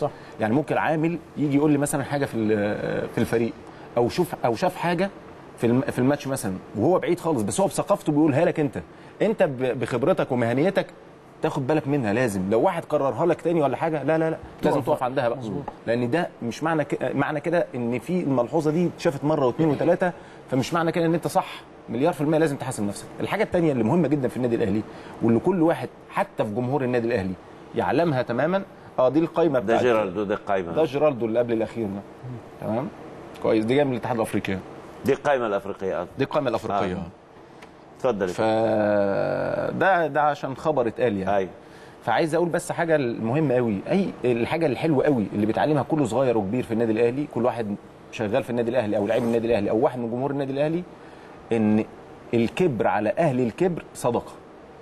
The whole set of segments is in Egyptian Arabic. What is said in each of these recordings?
صح. يعني ممكن عامل يجي يقول لي مثلا حاجه في ال- في الفريق او شوف او شاف حاجه في الم- في الماتش مثلا وهو بعيد خالص بس هو بثقافته بيقولها لك انت انت ب- بخبرتك ومهنيتك تاخد بالك منها لازم لو واحد قررها لك تاني ولا حاجه لا لا لا لازم تقف عندها بقى لان ده مش معنى ك... معنى كده ان في الملحوظه دي اتشافت مره واثنين وثلاثه فمش معنى كده ان انت صح مليار في المية لازم تحاسب نفسك الحاجه الثانيه اللي مهمه جدا في النادي الاهلي واللي كل واحد حتى في جمهور النادي الاهلي يعلمها تماما اه دي القايمه ده بتاعت جيرالدو ده ده قائمه جيرالدو اللي قبل الاخير ده تمام كويس دي جايه من الاتحاد الافريقي دي القائمه الافريقيه دي القائمه الافريقيه آه. تفضل ف ده ده عشان خبر اتقال يعني ايوه فعايز اقول بس حاجه المهمه قوي اي الحاجه الحلوه قوي اللي بيتعلمها كل صغير وكبير في النادي الاهلي كل واحد شغال في النادي الاهلي او لعيب النادي الاهلي او واحد من جمهور النادي الاهلي ان الكبر على اهل الكبر صدقه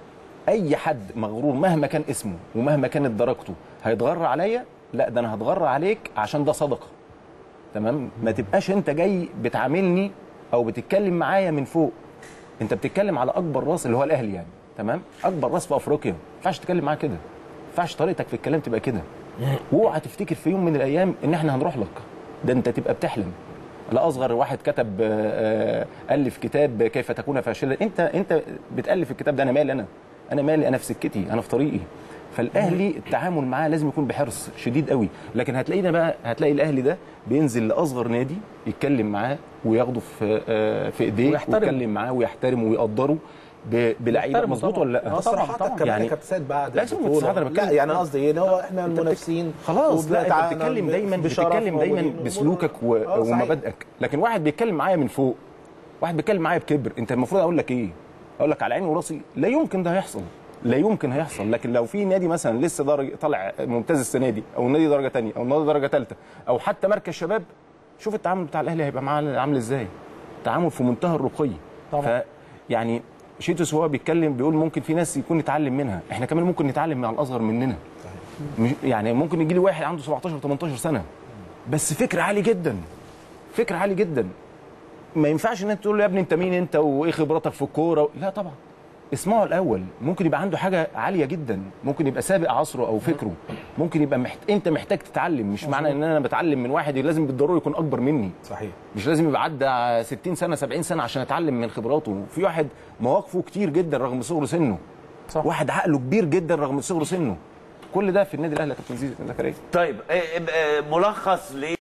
اي حد مغرور مهما كان اسمه ومهما كانت درجته هيتغر عليا لا ده انا هتغر عليك عشان ده صدقه تمام ما تبقاش انت جاي بتعاملني او بتتكلم معايا من فوق انت بتتكلم على اكبر راس اللي هو الاهلي يعني تمام اكبر راس في افريقيا ما ينفعش تتكلم معاه كده ما ينفعش طريقتك في الكلام تبقى كده واوعى تفتكر في يوم من الايام ان احنا هنروح لك ده انت تبقى بتحلم لا اصغر واحد كتب آه، آه، الف كتاب كيف تكون فاشلا انت انت بتالف الكتاب ده انا مالي انا انا مالي انا في سكتي انا في طريقي فالاهلي التعامل معاه لازم يكون بحرص شديد قوي لكن هتلاقينا بقى هتلاقي الاهلي ده بينزل لاصغر نادي يتكلم معاه وياخده في آه، في ايديه ويحترمه. ويتكلم معاه ويحترمه ويقدره ب- بلعيبه يحترمه مظبوط طبعاً. ولا لا آه، طبعاً، تصريحاتك طبعاً. كمان يعني- يعني كابتن بعد لا، اسمه البطولة. تصريحات أنا بتكلم. لا يعني قصدي ايه ان هو احنا المنافسين خلاص لا انت وبنتعامل بتتكلم دايما بشرف بتتكلم دايما وموالين. بسلوكك و- آه، صحيح. ومبادئك لكن واحد بيتكلم معايا من فوق واحد بيتكلم معايا بكبر انت المفروض اقول لك ايه اقول لك على عيني وراسي لا يمكن ده هيحصل لا يمكن هيحصل لكن لو في نادي مثلا لسه درجه طالع ممتاز السنه دي او نادي درجه ثانيه او نادي درجه ثالثه او حتى مركز شباب شوف التعامل بتاع الاهلي هيبقى معاه عامل ازاي تعامل في منتهى الرقي طبعاً. ف يعني شيتوس وهو بيتكلم بيقول ممكن في ناس يكون يتعلم منها احنا كمان ممكن نتعلم مع الاصغر مننا مش- يعني ممكن يجي لي واحد عنده 17 18 سنه بس فكر عالي جدا فكر عالي جدا ما ينفعش ان انت تقول له يا ابني انت مين انت وايه خبرتك في الكوره لا طبعا اسمعه الاول ممكن يبقى عنده حاجه عاليه جدا ممكن يبقى سابق عصره او فكره ممكن يبقى محت... انت محتاج تتعلم مش معنى ان انا بتعلم من واحد لازم بالضروره يكون اكبر مني صحيح مش لازم يبقى عدى 60 سنه 70 سنه عشان اتعلم من خبراته في واحد مواقفه كتير جدا رغم صغر سنه صح. واحد عقله كبير جدا رغم صغر سنه كل ده في النادي الاهلي يا كابتن زيزو زكريا طيب إيه- إيه- ملخص ل